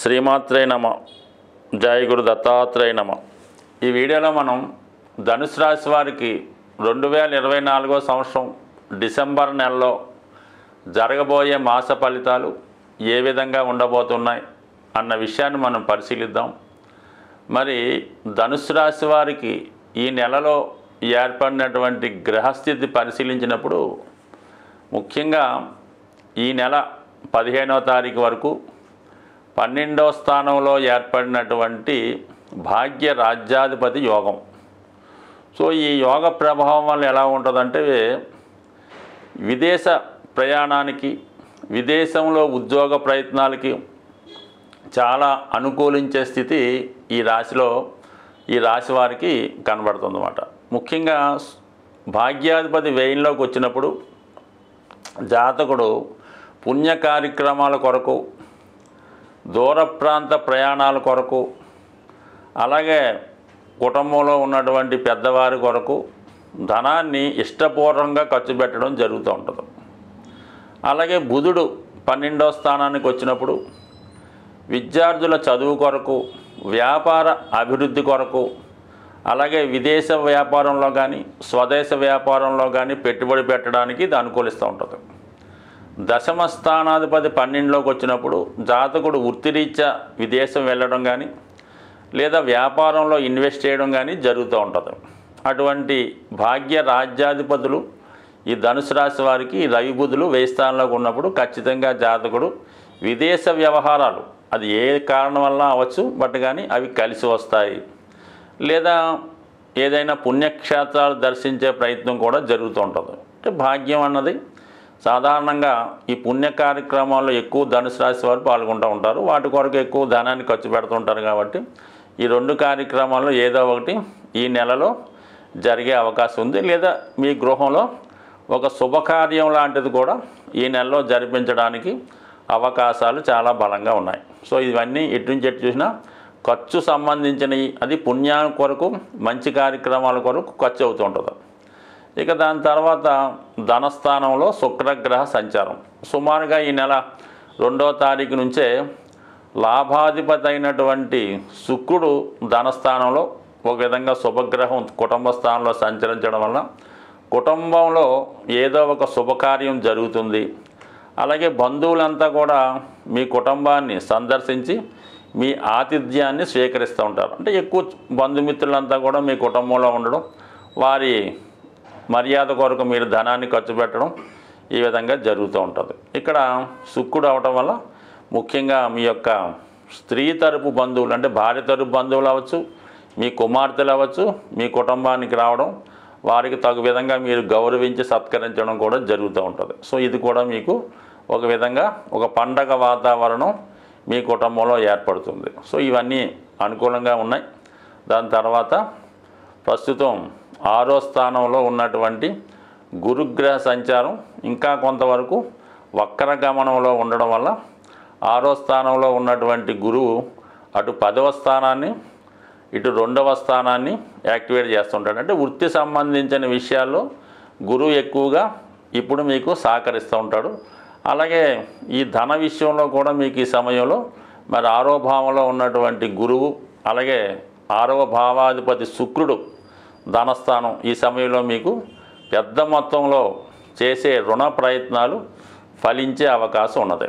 శ్రీమాత్రే నమ జయ గురు దత్తాత్రేయ నమ ఈ వీడియోలో మనం ధనుసు రాశి వారికి రెండు వేల ఇరవై నాలుగో సంవత్సరం డిసెంబర్ నెలలో జరగబోయే మాస ఫలితాలు ఏ విధంగా ఉండబోతున్నాయి అన్న విషయాన్ని మనం పరిశీలిద్దాం మరి ధనుసు రాశి వారికి ఈ నెలలో ఏర్పడినటువంటి గ్రహస్థితి పరిశీలించినప్పుడు ముఖ్యంగా ఈ నెల పదిహేనవ తారీఖు వరకు పన్నెండవ స్థానంలో ఏర్పడినటువంటి భాగ్య రాజ్యాధిపతి యోగం సో ఈ యోగ ప్రభావం వల్ల ఎలా ఉంటుందంటే విదేశ ప్రయాణానికి విదేశంలో ఉద్యోగ ప్రయత్నాలకి చాలా అనుకూలించే స్థితి ఈ రాశిలో ఈ రాశి వారికి కనబడుతుందన్నమాట ముఖ్యంగా భాగ్యాధిపతి వ్యయంలోకి వచ్చినప్పుడు జాతకుడు పుణ్య కార్యక్రమాల కొరకు దూర ప్రాంత ప్రయాణాల కొరకు అలాగే కుటుంబంలో ఉన్నటువంటి పెద్దవారి కొరకు ధనాన్ని ఇష్టపూర్వకంగా ఖర్చు పెట్టడం జరుగుతూ ఉంటుంది అలాగే బుధుడు పన్నెండో స్థానానికి వచ్చినప్పుడు విద్యార్థుల చదువు కొరకు వ్యాపార అభివృద్ధి కొరకు అలాగే విదేశ వ్యాపారంలో కానీ స్వదేశ వ్యాపారంలో కానీ పెట్టుబడి పెట్టడానికి ఇది అనుకూలిస్తూ ఉంటుంది దశమ స్థానాధిపతి పన్నెండులోకి వచ్చినప్పుడు జాతకుడు వృత్తిరీత్యా విదేశం వెళ్ళడం కానీ లేదా వ్యాపారంలో ఇన్వెస్ట్ చేయడం కానీ జరుగుతూ ఉంటుంది అటువంటి భాగ్య రాజ్యాధిపతులు ఈ ధనుసు రాశి వారికి ఈ రవి బుధులు వేయి స్థానంలోకి ఉన్నప్పుడు ఖచ్చితంగా జాతకుడు విదేశ వ్యవహారాలు అది ఏ కారణం వల్ల అవ్వచ్చు బట్ కానీ అవి కలిసి వస్తాయి లేదా ఏదైనా పుణ్యక్షేత్రాలు దర్శించే ప్రయత్నం కూడా జరుగుతూ ఉంటుంది అంటే భాగ్యం అన్నది సాధారణంగా ఈ పుణ్య కార్యక్రమాల్లో ఎక్కువ ధనుసు రాశి వారు పాల్గొంటూ ఉంటారు వాటి కొరకు ఎక్కువ ధనాన్ని ఖర్చు పెడుతుంటారు కాబట్టి ఈ రెండు కార్యక్రమాల్లో ఏదో ఒకటి ఈ నెలలో జరిగే అవకాశం ఉంది లేదా మీ గృహంలో ఒక శుభకార్యం లాంటిది కూడా ఈ నెలలో జరిపించడానికి అవకాశాలు చాలా బలంగా ఉన్నాయి సో ఇవన్నీ ఎటు నుంచి ఎటు చూసినా ఖర్చు సంబంధించినవి అది పుణ్యాల కొరకు మంచి కార్యక్రమాల కొరకు ఖర్చు అవుతూ ఉంటుంది ఇక దాని తర్వాత ధనస్థానంలో శుక్రగ్రహ సంచారం సుమారుగా ఈ నెల రెండో తారీఖు నుంచే లాభాధిపతి అయినటువంటి శుక్రుడు ధనస్థానంలో ఒక విధంగా శుభగ్రహం కుటుంబ స్థానంలో సంచరించడం వల్ల కుటుంబంలో ఏదో ఒక శుభకార్యం జరుగుతుంది అలాగే బంధువులంతా కూడా మీ కుటుంబాన్ని సందర్శించి మీ ఆతిథ్యాన్ని స్వీకరిస్తూ ఉంటారు అంటే ఎక్కువ బంధుమిత్రులంతా కూడా మీ కుటుంబంలో ఉండడం వారి మర్యాద కొరకు మీరు ధనాన్ని ఖర్చు పెట్టడం ఈ విధంగా జరుగుతూ ఉంటుంది ఇక్కడ శుక్రుడు అవటం వల్ల ముఖ్యంగా మీ యొక్క స్త్రీ తరపు బంధువులు అంటే భార్య తరపు బంధువులు అవ్వచ్చు మీ కుమార్తెలు అవ్వచ్చు మీ కుటుంబానికి రావడం వారికి తగు విధంగా మీరు గౌరవించి సత్కరించడం కూడా జరుగుతూ ఉంటుంది సో ఇది కూడా మీకు ఒక విధంగా ఒక పండగ వాతావరణం మీ కుటుంబంలో ఏర్పడుతుంది సో ఇవన్నీ అనుకూలంగా ఉన్నాయి దాని తర్వాత ప్రస్తుతం ఆరో స్థానంలో ఉన్నటువంటి గురుగ్రహ సంచారం ఇంకా కొంతవరకు వక్ర గమనంలో ఉండడం వల్ల ఆరో స్థానంలో ఉన్నటువంటి గురువు అటు పదవ స్థానాన్ని ఇటు రెండవ స్థానాన్ని యాక్టివేట్ చేస్తుంటాడు అంటే వృత్తి సంబంధించిన విషయాల్లో గురువు ఎక్కువగా ఇప్పుడు మీకు సహకరిస్తూ ఉంటాడు అలాగే ఈ ధన విషయంలో కూడా మీకు ఈ సమయంలో మరి ఆరో భావంలో ఉన్నటువంటి గురువు అలాగే ఆరవ భావాధిపతి శుక్రుడు ధనస్థానం ఈ సమయంలో మీకు పెద్ద మొత్తంలో చేసే రుణ ప్రయత్నాలు ఫలించే అవకాశం ఉన్నది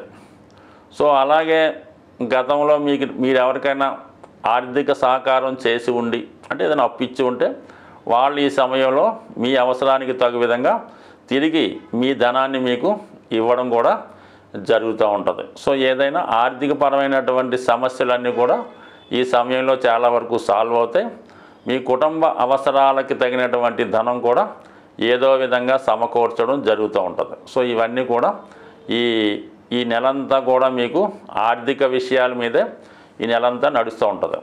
సో అలాగే గతంలో మీకు మీరు ఎవరికైనా ఆర్థిక సహకారం చేసి ఉండి అంటే ఏదైనా అప్పిచ్చి ఉంటే వాళ్ళు ఈ సమయంలో మీ అవసరానికి తగు విధంగా తిరిగి మీ ధనాన్ని మీకు ఇవ్వడం కూడా జరుగుతూ ఉంటుంది సో ఏదైనా ఆర్థికపరమైనటువంటి సమస్యలన్నీ కూడా ఈ సమయంలో చాలా వరకు సాల్వ్ అవుతాయి మీ కుటుంబ అవసరాలకి తగినటువంటి ధనం కూడా ఏదో విధంగా సమకూర్చడం జరుగుతూ ఉంటుంది సో ఇవన్నీ కూడా ఈ ఈ నెలంతా కూడా మీకు ఆర్థిక విషయాల మీదే ఈ నెలంతా నడుస్తూ ఉంటుంది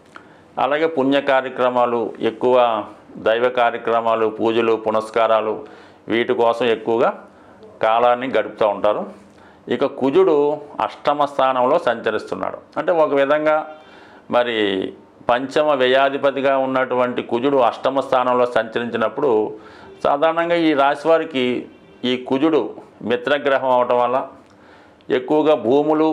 అలాగే పుణ్య కార్యక్రమాలు ఎక్కువ దైవ కార్యక్రమాలు పూజలు పునస్కారాలు వీటి కోసం ఎక్కువగా కాలాన్ని గడుపుతూ ఉంటారు ఇక కుజుడు అష్టమ స్థానంలో సంచరిస్తున్నాడు అంటే ఒక విధంగా మరి పంచమ వ్యయాధిపతిగా ఉన్నటువంటి కుజుడు అష్టమ స్థానంలో సంచరించినప్పుడు సాధారణంగా ఈ రాశి వారికి ఈ కుజుడు మిత్రగ్రహం అవటం వల్ల ఎక్కువగా భూములు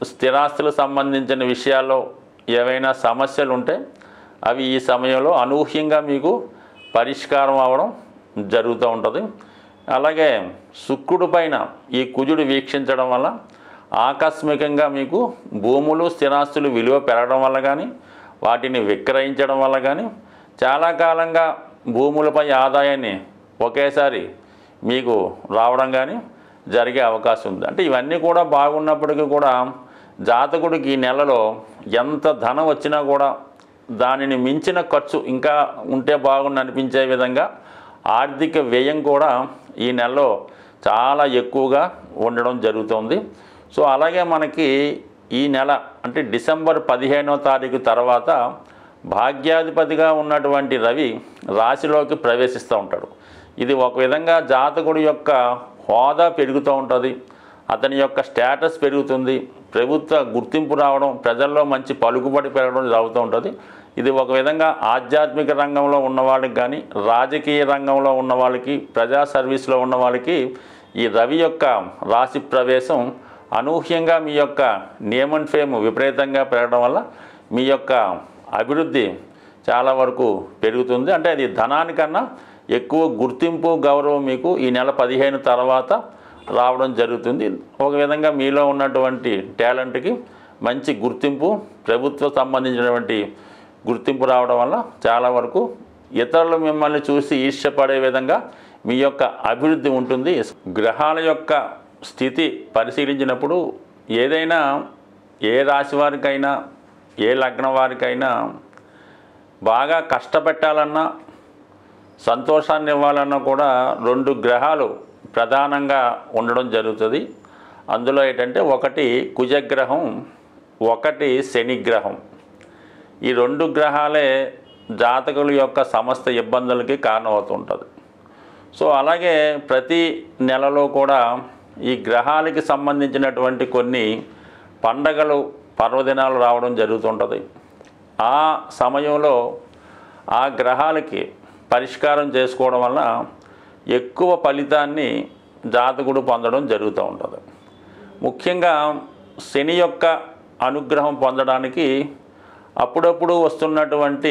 స్థిరాస్తులకు సంబంధించిన విషయాల్లో ఏవైనా సమస్యలు ఉంటే అవి ఈ సమయంలో అనూహ్యంగా మీకు పరిష్కారం అవ్వడం జరుగుతూ ఉంటుంది అలాగే శుక్రుడి పైన ఈ కుజుడు వీక్షించడం వల్ల ఆకస్మికంగా మీకు భూములు స్థిరాస్తులు విలువ పెరగడం వల్ల కానీ వాటిని విక్రయించడం వల్ల కానీ చాలా కాలంగా భూములపై ఆదాయాన్ని ఒకేసారి మీకు రావడం కానీ జరిగే అవకాశం ఉంది అంటే ఇవన్నీ కూడా బాగున్నప్పటికీ కూడా జాతకుడికి ఈ నెలలో ఎంత ధనం వచ్చినా కూడా దానిని మించిన ఖర్చు ఇంకా ఉంటే బాగుండి అనిపించే విధంగా ఆర్థిక వ్యయం కూడా ఈ నెలలో చాలా ఎక్కువగా ఉండడం జరుగుతుంది సో అలాగే మనకి ఈ నెల అంటే డిసెంబర్ పదిహేనో తారీఖు తర్వాత భాగ్యాధిపతిగా ఉన్నటువంటి రవి రాశిలోకి ప్రవేశిస్తూ ఉంటాడు ఇది ఒక విధంగా జాతకుడి యొక్క హోదా పెరుగుతూ ఉంటుంది అతని యొక్క స్టేటస్ పెరుగుతుంది ప్రభుత్వ గుర్తింపు రావడం ప్రజల్లో మంచి పలుకుబడి పెరగడం జరుగుతూ ఉంటుంది ఇది ఒక విధంగా ఆధ్యాత్మిక రంగంలో ఉన్న వాళ్ళకి కానీ రాజకీయ రంగంలో ఉన్న వాళ్ళకి ప్రజా సర్వీస్లో ఉన్న వాళ్ళకి ఈ రవి యొక్క రాశి ప్రవేశం అనూహ్యంగా మీ యొక్క నియమన్ ఫేమ్ విపరీతంగా పెరగడం వల్ల మీ యొక్క అభివృద్ధి చాలా వరకు పెరుగుతుంది అంటే అది ధనానికన్నా ఎక్కువ గుర్తింపు గౌరవం మీకు ఈ నెల పదిహేను తర్వాత రావడం జరుగుతుంది ఒక విధంగా మీలో ఉన్నటువంటి టాలెంట్కి మంచి గుర్తింపు ప్రభుత్వ సంబంధించినటువంటి గుర్తింపు రావడం వల్ల చాలా వరకు ఇతరులు మిమ్మల్ని చూసి ఈర్ష్యపడే విధంగా మీ యొక్క అభివృద్ధి ఉంటుంది గ్రహాల యొక్క స్థితి పరిశీలించినప్పుడు ఏదైనా ఏ రాశి వారికైనా ఏ లగ్నం వారికైనా బాగా కష్టపెట్టాలన్నా సంతోషాన్ని ఇవ్వాలన్నా కూడా రెండు గ్రహాలు ప్రధానంగా ఉండడం జరుగుతుంది అందులో ఏంటంటే ఒకటి కుజగ్రహం ఒకటి శనిగ్రహం ఈ రెండు గ్రహాలే జాతకుల యొక్క సమస్త ఇబ్బందులకి కారణమవుతుంటుంది సో అలాగే ప్రతి నెలలో కూడా ఈ గ్రహాలకి సంబంధించినటువంటి కొన్ని పండగలు పర్వదినాలు రావడం జరుగుతుంటుంది ఆ సమయంలో ఆ గ్రహాలకి పరిష్కారం చేసుకోవడం వల్ల ఎక్కువ ఫలితాన్ని జాతకుడు పొందడం జరుగుతూ ఉంటుంది ముఖ్యంగా శని యొక్క అనుగ్రహం పొందడానికి అప్పుడప్పుడు వస్తున్నటువంటి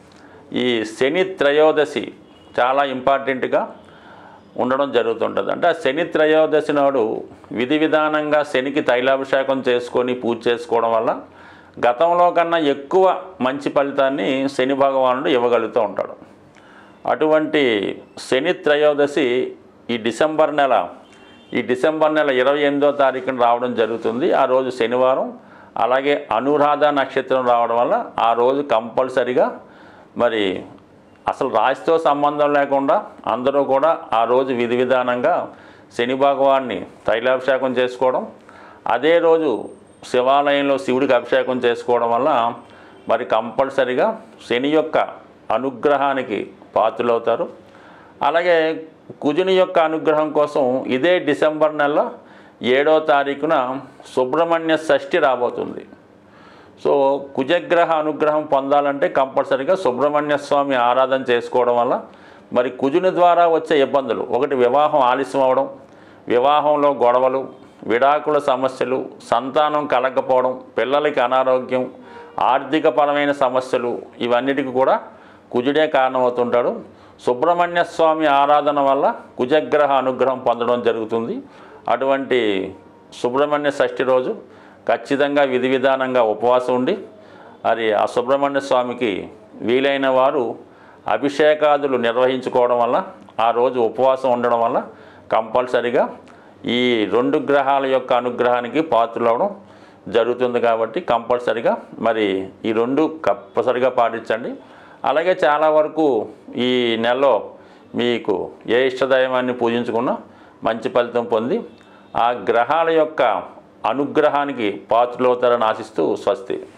ఈ శని త్రయోదశి చాలా ఇంపార్టెంట్గా ఉండడం జరుగుతుంటుంది అంటే ఆ శని త్రయోదశి నాడు విధి విధానంగా శనికి తైలాభిషేకం చేసుకొని పూజ చేసుకోవడం వల్ల గతంలో కన్నా ఎక్కువ మంచి ఫలితాన్ని శని భగవానుడు ఇవ్వగలుగుతూ ఉంటాడు అటువంటి శని త్రయోదశి ఈ డిసెంబర్ నెల ఈ డిసెంబర్ నెల ఇరవై ఎనిమిదో తారీఖున రావడం జరుగుతుంది ఆ రోజు శనివారం అలాగే అనురాధ నక్షత్రం రావడం వల్ల ఆ రోజు కంపల్సరిగా మరి అసలు రాశితో సంబంధం లేకుండా అందరూ కూడా ఆ రోజు విధి విధానంగా శని భగవాన్ని తైలాభిషేకం చేసుకోవడం అదే రోజు శివాలయంలో శివుడికి అభిషేకం చేసుకోవడం వల్ల మరి కంపల్సరిగా శని యొక్క అనుగ్రహానికి పాత్రలవుతారు అలాగే కుజుని యొక్క అనుగ్రహం కోసం ఇదే డిసెంబర్ నెల ఏడో తారీఖున సుబ్రహ్మణ్య షష్ఠి రాబోతుంది సో కుజగ్రహ అనుగ్రహం పొందాలంటే కంపల్సరిగా సుబ్రహ్మణ్య స్వామి ఆరాధన చేసుకోవడం వల్ల మరి కుజుని ద్వారా వచ్చే ఇబ్బందులు ఒకటి వివాహం ఆలస్యం అవడం వివాహంలో గొడవలు విడాకుల సమస్యలు సంతానం కలగకపోవడం పిల్లలకి అనారోగ్యం ఆర్థికపరమైన సమస్యలు ఇవన్నిటికి కూడా కుజుడే కారణమవుతుంటాడు సుబ్రహ్మణ్య స్వామి ఆరాధన వల్ల కుజగ్రహ అనుగ్రహం పొందడం జరుగుతుంది అటువంటి సుబ్రహ్మణ్య షష్ఠి రోజు ఖచ్చితంగా విధి విధానంగా ఉపవాసం ఉండి మరి ఆ సుబ్రహ్మణ్య స్వామికి వీలైన వారు అభిషేకాదులు నిర్వహించుకోవడం వల్ల ఆ రోజు ఉపవాసం ఉండడం వల్ల కంపల్సరిగా ఈ రెండు గ్రహాల యొక్క అనుగ్రహానికి పాత్రలవడం జరుగుతుంది కాబట్టి కంపల్సరిగా మరి ఈ రెండు కంపల్సరిగా పాటించండి అలాగే చాలా వరకు ఈ నెలలో మీకు ఏ ఇష్టదైవాన్ని పూజించుకున్నా మంచి ఫలితం పొంది ఆ గ్రహాల యొక్క అనుగ్రహానికి పాత్రలవుతారని ఆశిస్తూ స్వస్తి